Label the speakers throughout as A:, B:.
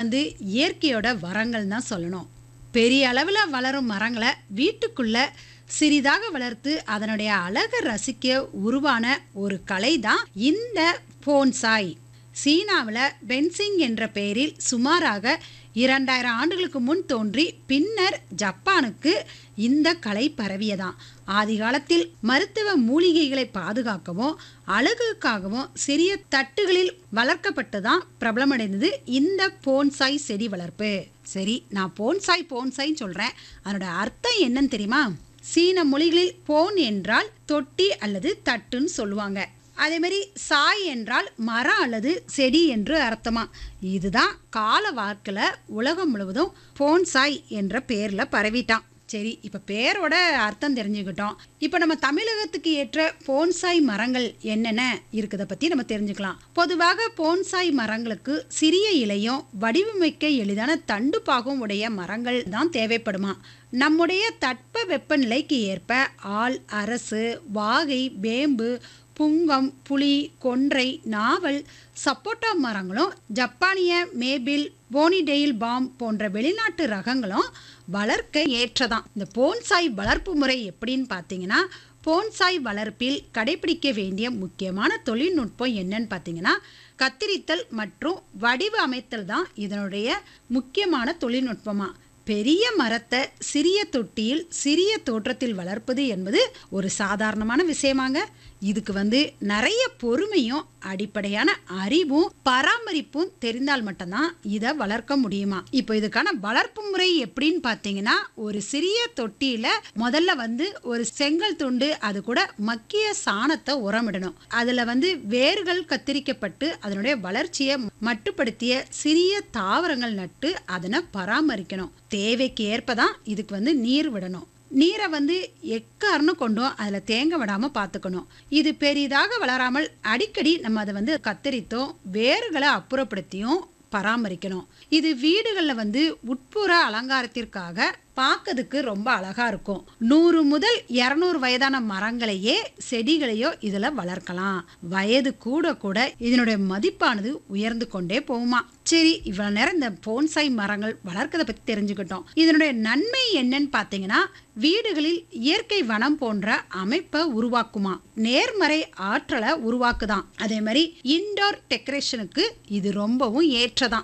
A: வந்து இயற்கையோட வரங்கள் தான் சொல்லணும் பெரிய அளவில் வளரும் மரங்களை வீட்டுக்குள்ள சிறிதாக வளர்த்து அதனுடைய அழகை ரசிக்க உருவான ஒரு கலை தான் இந்த போன்சாய் சீனாவில் பென்சிங் என்ற பெயரில் சுமாராக இரண்டாயிரம் ஆண்டுகளுக்கு முன் தோன்றி பின்னர் ஜப்பானுக்கு இந்த கலை பரவியதாம் ஆதி காலத்தில் மருத்துவ மூலிகைகளை பாதுகாக்கவும் அழகுக்காகவும் சிறிய தட்டுகளில் வளர்க்கப்பட்டுதான் பிரபலமடைந்தது இந்த போன்சாய் செடி வளர்ப்பு சரி நான் போன்சாய் போன்சாய் சொல்றேன் அதனோட அர்த்தம் என்னன்னு தெரியுமா சீன மொழிகளில் போன் என்றால் தொட்டி அல்லது தட்டுன்னு சொல்லுவாங்க அதே மாதிரி சாய் என்றால் மரம் அல்லது செடி என்று அர்த்தமா இதுதான் கால வாக்கில் உலகம் முழுவதும் போன்சாய் என்ற பேரில் பரவிட்டான் சரி இப்போ பேரோட அர்த்தம் தெரிஞ்சுக்கிட்டோம் இப்போ நம்ம தமிழகத்துக்கு ஏற்ற போன்சாய் மரங்கள் என்னென்ன இருக்குதை பற்றி நம்ம தெரிஞ்சுக்கலாம் பொதுவாக போன்சாய் மரங்களுக்கு சிறிய இலையும் வடிவமைக்க எளிதான தண்டு பாகம் உடைய மரங்கள் தான் தேவைப்படுமா நம்முடைய தட்ப வெப்பநிலைக்கு ஏற்ப ஆள் அரசு வாகை வேம்பு புங்கம் புளி கொன்றை நாவல் சப்போட்டா மரங்களும் ஜப்பானிய மேபிள் போனிடெயில் பாம் போன்ற வெளிநாட்டு ரகங்களும் வளர்க்க ஏற்றதாம் இந்த போன்சாய் வளர்ப்பு முறை எப்படின்னு பார்த்தீங்கன்னா போன்சாய் வளர்ப்பில் கடைபிடிக்க வேண்டிய முக்கியமான தொழில்நுட்பம் என்னன்னு பார்த்தீங்கன்னா கத்திரித்தல் மற்றும் வடிவ அமைத்தல் தான் இதனுடைய முக்கியமான தொழில்நுட்பமா பெரிய மரத்தை சிறிய தொட்டியில் சிறிய தோற்றத்தில் வளர்ப்பது என்பது ஒரு சாதாரணமான விஷயமாங்க இதுக்கு வந்து நிறைய பொறுமையும் அடிப்படையான அறிவும் பராமரிப்பும் தெரிந்தால் மட்டும்தான் இதை வளர்க்க முடியுமா இப்போ இதுக்கான வளர்ப்பு முறை எப்படின்னு பார்த்தீங்கன்னா ஒரு சிறிய தொட்டியில முதல்ல வந்து ஒரு செங்கல் துண்டு அது கூட மக்கிய சாணத்தை உரமிடணும் அதுல வந்து வேர்கள் கத்திரிக்கப்பட்டு அதனுடைய வளர்ச்சியை மட்டுப்படுத்திய சிறிய தாவரங்கள் நட்டு அதனை பராமரிக்கணும் தேவைக்கு ஏற்பதான் இதுக்கு வந்து நீர் விடணும் நீரை வந்து எக்காரணம் கொண்டும் அதில் தேங்க விடாமல் பார்த்துக்கணும் இது பெரிதாக வளராமல் அடிக்கடி நம்ம அதை வந்து கத்தரித்தும் வேர்களை அப்புறப்படுத்தியும் பராமரிக்கணும் இது வீடுகளில் வந்து உட்புற அலங்காரத்திற்காக பார்க்கறதுக்கு ரொம்ப அழகா இருக்கும் நூறு முதல் இரநூறு வயதான மரங்களையே செடிகளையோ இதில் வளர்க்கலாம் வயது கூட கூட இதனுடைய மதிப்பானது உயர்ந்து கொண்டே போகுமா சரி இவ்வளவு நேரம் இந்த போன்சாய் மரங்கள் வளர்க்கறத பத்தி தெரிஞ்சுக்கிட்டோம் இதனுடைய நன்மை என்னன்னு பார்த்தீங்கன்னா வீடுகளில் இயற்கை வனம் போன்ற அமைப்பை உருவாக்குமா நேர்மறை ஆற்றலை உருவாக்குதான் அதே மாதிரி இன்டோர் டெக்கரேஷனுக்கு இது ரொம்பவும் ஏற்றதான்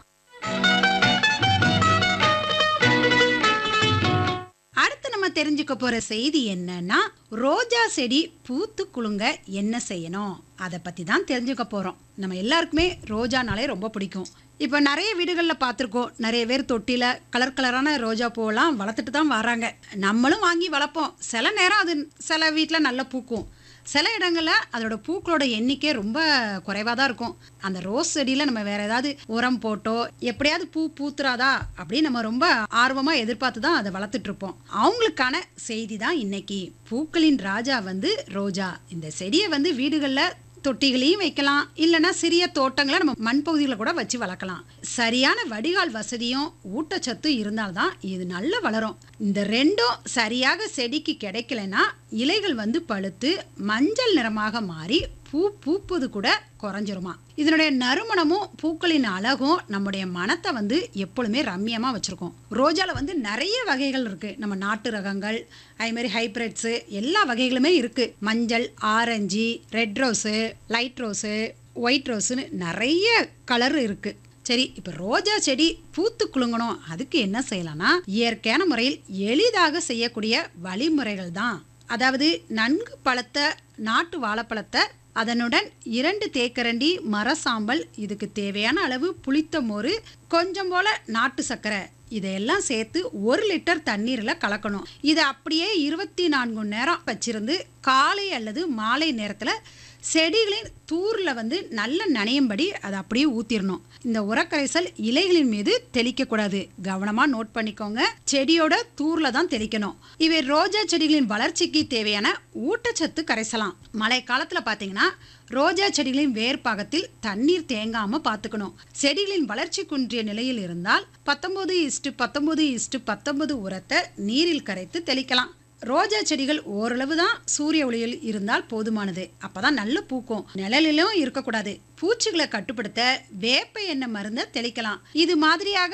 A: அடுத்து நம்ம தெரிஞ்சுக்க போற செய்தி என்னன்னா ரோஜா செடி பூத்து குலுங்க என்ன செய்யணும் அதை பத்தி தான் தெரிஞ்சுக்க போறோம் நம்ம எல்லாருக்குமே ரோஜானாலே ரொம்ப பிடிக்கும் இப்போ நிறைய வீடுகளில் பார்த்துருக்கோம் நிறைய பேர் தொட்டியில் கலர் கலரான ரோஜா பூவெல்லாம் வளர்த்துட்டு தான் வராங்க நம்மளும் வாங்கி வளர்ப்போம் சில நேரம் அது சில வீட்டில் நல்லா பூக்கும் சில இடங்களில் அதோட பூக்களோட எண்ணிக்கை ரொம்ப குறைவாக தான் இருக்கும் அந்த ரோஸ் செடியில் நம்ம வேற ஏதாவது உரம் போட்டோ எப்படியாவது பூ பூத்துறாதா அப்படின்னு நம்ம ரொம்ப ஆர்வமாக எதிர்பார்த்து தான் அதை வளர்த்துட்டு இருப்போம் அவங்களுக்கான செய்தி தான் இன்னைக்கு பூக்களின் ராஜா வந்து ரோஜா இந்த செடியை வந்து வீடுகளில் தொட்டிகளையும் வைக்கலாம் இல்லைன்னா சிறிய தோட்டங்களை நம்ம மண் பகுதிகளை கூட வச்சு வளர்க்கலாம் சரியான வடிகால் வசதியும் ஊட்டச்சத்து இருந்தால்தான் இது நல்லா வளரும் இந்த ரெண்டும் சரியாக செடிக்கு கிடைக்கலனா இலைகள் வந்து பழுத்து மஞ்சள் நிறமாக மாறி பூ பூப்பது கூட குறைஞ்சிருமா இதனுடைய நறுமணமும் பூக்களின் அழகும் நம்முடைய மனத்தை வந்து எப்பொழுதுமே ரம்மியமாக வச்சுருக்கோம் ரோஜாவில் வந்து நிறைய வகைகள் இருக்குது நம்ம நாட்டு ரகங்கள் அதே மாதிரி ஹைப்ரிட்ஸு எல்லா வகைகளுமே இருக்குது மஞ்சள் orange red rose light rose white ரோஸுன்னு நிறைய கலர் இருக்குது சரி இப்போ ரோஜா செடி பூத்து குலுங்கணும் அதுக்கு என்ன செய்யலாம்னா இயற்கையான முறையில் எளிதாக செய்யக்கூடிய வழிமுறைகள் தான் அதாவது நன்கு பழுத்த நாட்டு வாழைப்பழத்தை அதனுடன் இரண்டு தேக்கரண்டி மர சாம்பல் இதுக்கு தேவையான அளவு புளித்த மோர் கொஞ்சம் போல நாட்டு சர்க்கரை இதையெல்லாம் சேர்த்து ஒரு லிட்டர் தண்ணீரில் கலக்கணும் இதை அப்படியே இருபத்தி நான்கு நேரம் வச்சிருந்து காலை அல்லது மாலை நேரத்தில் செடிகளின் தூரில் வந்து நல்ல நனையும்படி அதை அப்படியே ஊற்றிடணும் இந்த உரக்கரைசல் இலைகளின் மீது தெளிக்கக்கூடாது கவனமாக நோட் பண்ணிக்கோங்க செடியோட தூரில் தான் தெளிக்கணும் இவை ரோஜா செடிகளின் வளர்ச்சிக்கு தேவையான ஊட்டச்சத்து கரைசலாம் மழை காலத்தில் பார்த்தீங்கன்னா ரோஜா செடிகளின் வேர்ப்பாகத்தில் தண்ணீர் தேங்காம பார்த்துக்கணும் செடிகளின் வளர்ச்சி குன்றிய நிலையில் இருந்தால் பத்தொன்பது இஸ்டு பத்தொன்பது இஸ்டு பத்தொன்பது உரத்தை நீரில் கரைத்து தெளிக்கலாம் ரோஜா செடிகள் ஓரளவு தான் சூரிய ஒளியில் இருந்தால் போதுமானது அப்பதான் நல்ல பூக்கும் நிழலிலும் இருக்கக்கூடாது பூச்சிகளை கட்டுப்படுத்த வேப்ப எண்ணெய் மருந்தை தெளிக்கலாம் இது மாதிரியாக